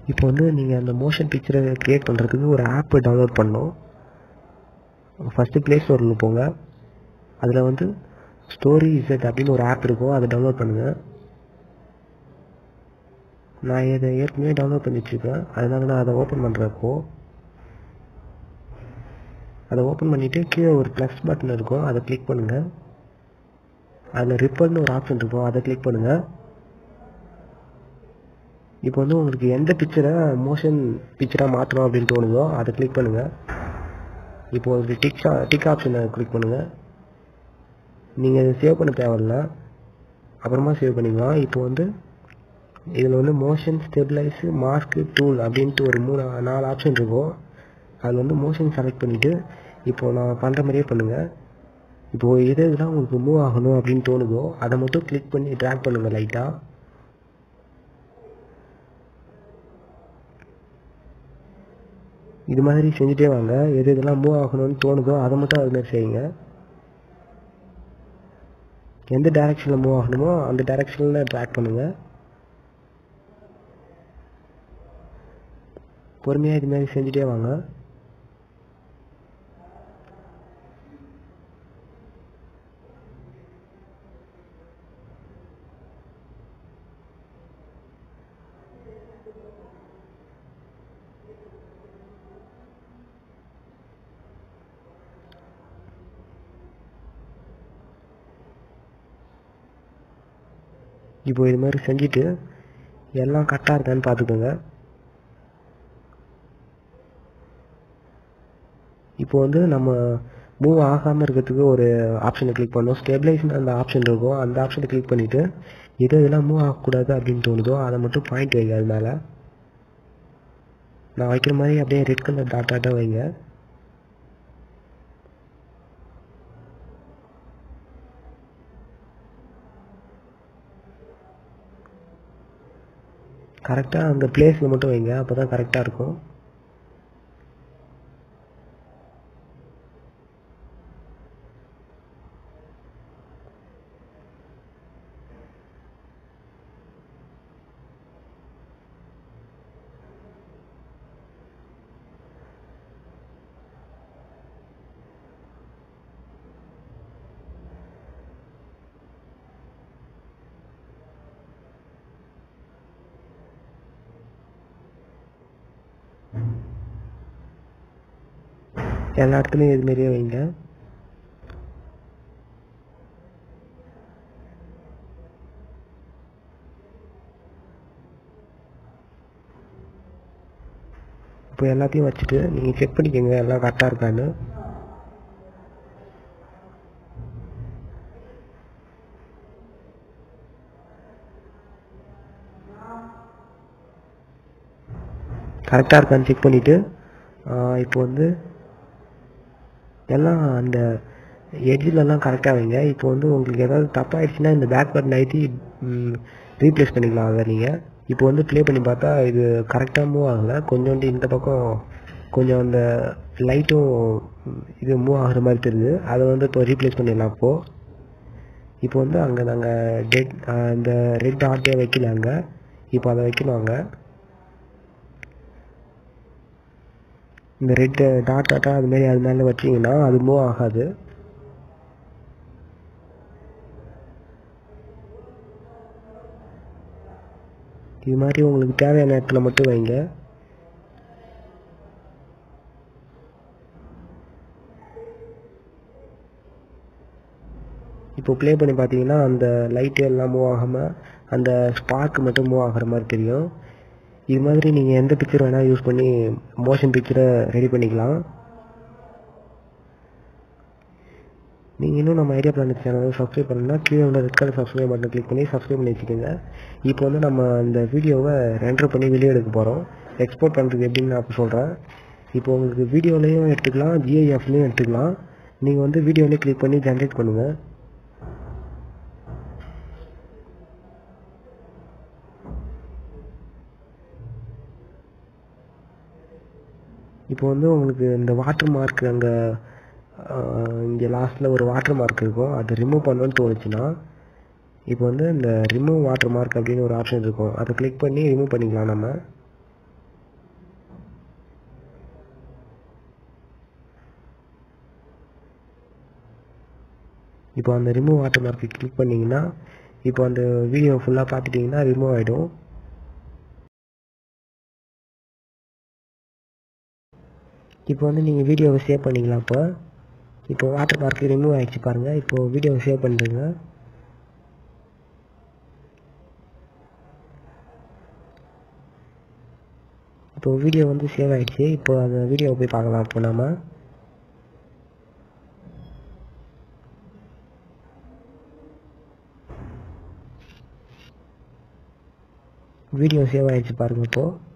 இப்போ வந்து நீங்கள் அந்த மோஷன் பிக்சரை க்ரியேட் பண்ணுறதுக்கு ஒரு ஆப்பு டவுன்லோட் பண்ணணும் ஃபஸ்ட்டு ப்ளே ஸ்டோரில் போங்க அதில் வந்து ஸ்டோரி இசட் அப்படின்னு ஒரு ஆப் இருக்கும் அதை டவுன்லோட் பண்ணுங்கள் நான் இதை ஏற்கனவே டவுன்லோட் பண்ணி வச்சுருக்கேன் அதனால நான் அதை ஓப்பன் பண்ணுறப்போ அதை ஓப்பன் பண்ணிவிட்டு கீழே ஒரு ப்ளஸ் பட்டன் இருக்கும் அதை கிளிக் பண்ணுங்கள் அதில் ரிப்பர்னு ஒரு ஆப்ஷன் இருக்கும் அதை கிளிக் பண்ணுங்கள் இப்போ வந்து உங்களுக்கு எந்த பிக்சரை மோஷன் பிக்சராக மாற்றணும் அப்படின்னு தோணுதோ அதை கிளிக் பண்ணுங்கள் இப்போ ஒரு டிக் டிக் ஆப்ஷனை கிளிக் பண்ணுங்கள் நீங்கள் இதை சேவ் பண்ண தேவையில்ல அப்புறமா சேவ் பண்ணிக்கலாம் இப்போ வந்து இதில் வந்து மோஷன் ஸ்டெபிளைஸு மாஸ்க்கு டூல் அப்படின்ட்டு ஒரு மூணு நாலு ஆப்ஷன் இருக்கும் அதில் வந்து மோஷன் செலக்ட் பண்ணிவிட்டு இப்போ நான் பண்ணுற மாதிரியே பண்ணுங்கள் இப்போது எது எதுலாம் உங்களுக்கு மூவ் ஆகணும் அப்படின்னு தோணுதோ அதை மட்டும் கிளிக் பண்ணி ட்ராக் பண்ணுங்கள் லைட்டாக இது மாதிரி செஞ்சுட்டே வாங்க எது எதெல்லாம் மூவ் ஆகணும்னு தோணுதோ அதை மட்டும் அது மாதிரி செய்யுங்க எந்த டைரெக்ஷனில் மூவ் ஆகணுமோ அந்த டைரெக்ஷனில் ட்ராக் பண்ணுங்கள் பொறுமையாக இது மாதிரி செஞ்சுட்டே வாங்க இப்போ இது மாதிரி செஞ்சுட்டு எல்லாம் கரெக்டாக இருக்கான்னு பார்த்துக்கோங்க இப்போ வந்து நம்ம மூவ் ஆகாமல் இருக்கிறதுக்கு ஒரு ஆப்ஷனை கிளிக் பண்ணோம் ஸ்டெபிளைஸ்னு அந்த ஆப்ஷன் இருக்கும் அந்த ஆப்ஷனை கிளிக் பண்ணிவிட்டு எது இதெல்லாம் மூவ் ஆகக்கூடாது அப்படின்னு தோணுதோ அதை மட்டும் பாயிண்ட் வைங்க அது மேலே நான் வைக்கிற மாதிரி அப்படியே ரெட் கலர் டாட் டாட்டாக வைங்க கரெக்டாக அந்த பிளேஸில் மட்டும் வைங்க அப்போ தான் கரெக்டாக இருக்கும் எல்லா இடத்துலையும் இது மாதிரியே வைங்க இப்போ எல்லாத்தையும் வச்சுட்டு நீங்கள் செக் பண்ணிக்கோங்க எல்லாம் கரெக்டாக இருக்கான்னு கரெக்டாக இருக்கான்னு செக் பண்ணிவிட்டு இப்போ வந்து எல்லாம் அந்த எட்ஜிலலாம் கரெக்டாக வைங்க இப்போ வந்து உங்களுக்கு ஏதாவது தப்பாயிடுச்சுன்னா இந்த பேக் பட்டன் அழுத்தி ரீப்ளேஸ் பண்ணிக்கலாம் அதை நீங்கள் இப்போ வந்து ப்ளே பண்ணி பார்த்தா இது கரெக்டாக மூவ் ஆகலை கொஞ்சோண்டு இந்த பக்கம் கொஞ்சம் அந்த லைட்டும் இது மூவ் ஆகிற மாதிரி தெரியுது அதை வந்து இப்போ ரீப்ளேஸ் பண்ணிடலாம் அப்போது இப்போ வந்து அங்கே நாங்கள் டெட் இந்த ரெட் டாட்டே வைக்கல அங்கே இப்போ அதை வைக்கணும் அங்கே இந்த ரெட் டாட் டாட்டா அது மாதிரி அது மேலே வச்சிங்கன்னா அது மூவ் ஆகாது இது மாதிரி உங்களுக்கு தேவையான இடத்துல மட்டும் வைங்க இப்போ ப்ளே பண்ணி பார்த்தீங்கன்னா அந்த லைட்டு எல்லாம் மூவ் ஆகாமல் அந்த ஸ்பார்க் மட்டும் மூவ் ஆகிற மாதிரி தெரியும் இது மாதிரி நீங்கள் எந்த பிக்சர் வேணால் யூஸ் பண்ணி மோஷன் பிக்சரை ரெடி பண்ணிக்கலாம் நீங்கள் இன்னும் நம்ம ஐடியா பிளானட் சேனலை சப்ஸ்கிரைப் பண்ணணும்னா கீழே உள்ள red colour subscribe button click பண்ணி சப்ஸ்கிரைப் பண்ணி வச்சுக்கோங்க இப்போ வந்து நம்ம இந்த வீடியோவை ரெண்டர் பண்ணி வெளியே எடுக்க போகிறோம் எக்ஸ்போர்ட் பண்ணுறதுக்கு எப்படின்னு நான் இப்போ சொல்கிறேன் இப்போ உங்களுக்கு வீடியோலையும் எடுத்துக்கலாம் ஜிஐஎஃப்லேயும் எடுத்துக்கலாம் நீங்கள் வந்து வீடியோலேயே கிளிக் பண்ணி ஜென்ரேட் பண்ணுங்கள் இப்போ வந்து உங்களுக்கு இந்த வாட்டர் மார்க் அங்கே இங்கே லாஸ்ட்டில் ஒரு வாட்டர் மார்க் இருக்கும் அதை ரிமூவ் பண்ணணும்னு தோணுச்சுன்னா இப்போ வந்து இந்த ரிமூவ் வாட்டர் மார்க் அப்படின்னு ஒரு ஆப்ஷன் இருக்கும் அதை கிளிக் பண்ணி ரிமூவ் பண்ணிக்கலாம் நம்ம இப்போ அந்த ரிமூவ் வாட்டர் மார்க்கை கிளிக் பண்ணிங்கன்னா இப்போ அந்த வீடியோ ஃபுல்லாக பார்த்துட்டிங்கன்னா ரிமூவ் ஆகிடும் இப்போ வந்து நீங்கள் வீடியோவை சேவ் பண்ணிக்கலாம் இப்போ இப்போ வாட்டர் மார்க் ரிமூவ் ஆகிடுச்சு பாருங்கள் இப்போது வீடியோவை சேவ் பண்ணுறேங்க இப்போ வீடியோ வந்து சேவ் ஆகிடுச்சு இப்போ அந்த வீடியோவை போய் பார்க்கலாம் இப்போ நாம வீடியோ சேவ் ஆகிடுச்சு பாருங்கள் இப்போது